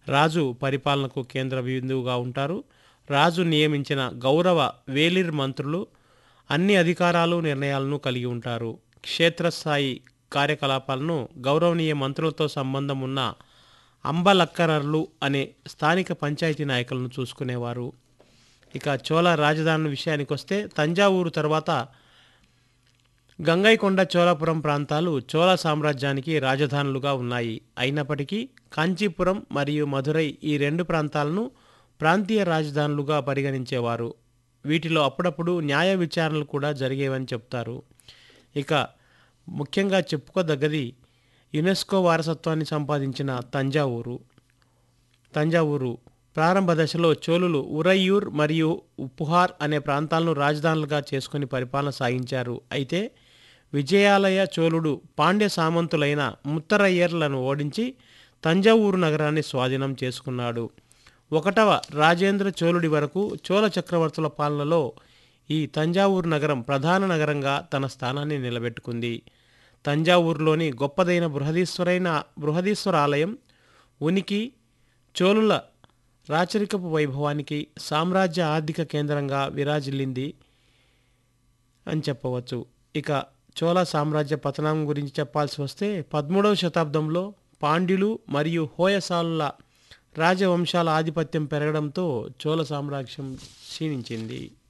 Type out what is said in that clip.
రాజు పరిపాలనకు కేంద్ర బిందువుగా ఉంటారు రాజు నియమించిన గౌరవ వేలిర్ మంత్రులు అన్ని అధికారాలు నిర్ణయాలను కలిగి ఉంటారు క్షేత్రస్థాయి కార్యకలాపాలను గౌరవనీయ మంత్రులతో సంబంధం ఉన్న అంబలక్కరర్లు అనే స్థానిక పంచాయతీ నాయకులను చూసుకునేవారు ఇక చోళ రాజధాని విషయానికి వస్తే తంజావూరు తర్వాత గంగైకొండ చోళపురం ప్రాంతాలు చోళ సామ్రాజ్యానికి రాజధానులుగా ఉన్నాయి అయినప్పటికీ కాంచీపురం మరియు మధురై ఈ రెండు ప్రాంతాలను ప్రాంతీయ రాజధానులుగా పరిగణించేవారు వీటిలో అప్పుడప్పుడు న్యాయ విచారణలు కూడా జరిగేవని చెప్తారు ఇక ముఖ్యంగా చెప్పుకోదగ్గది యునెస్కో వారసత్వాన్ని సంపాదించిన తంజావూరు తంజావూరు ప్రారంభ దశలో చోళులు ఉరయ్యూర్ మరియు ఉప్పుహార్ అనే ప్రాంతాలను రాజధానులుగా చేసుకుని పరిపాలన సాగించారు అయితే విజయాలయ చోళుడు పాండ్య సామంతులైన ముత్తరయ్యర్లను ఓడించి తంజావూరు నగరాన్ని స్వాధీనం చేసుకున్నాడు ఒకటవ రాజేంద్ర చోళుడి వరకు చోళ చక్రవర్తుల పాలనలో ఈ తంజావూరు నగరం ప్రధాన నగరంగా తన స్థానాన్ని నిలబెట్టుకుంది తంజావూరులోని గొప్పదైన బృహదీశ్వరైన బృహదీశ్వర ఆలయం ఉనికి చోళుల రాచరికపు వైభవానికి సామ్రాజ్య ఆర్థిక కేంద్రంగా విరాజిల్లింది అని చెప్పవచ్చు ఇక చోళ సామ్రాజ్య పతనం గురించి చెప్పాల్సి వస్తే పదమూడవ శతాబ్దంలో పాండ్యులు మరియు హోయసాలుల రాజవంశాల ఆధిపత్యం పెరగడంతో చోళ సామ్రాజ్యం క్షీణించింది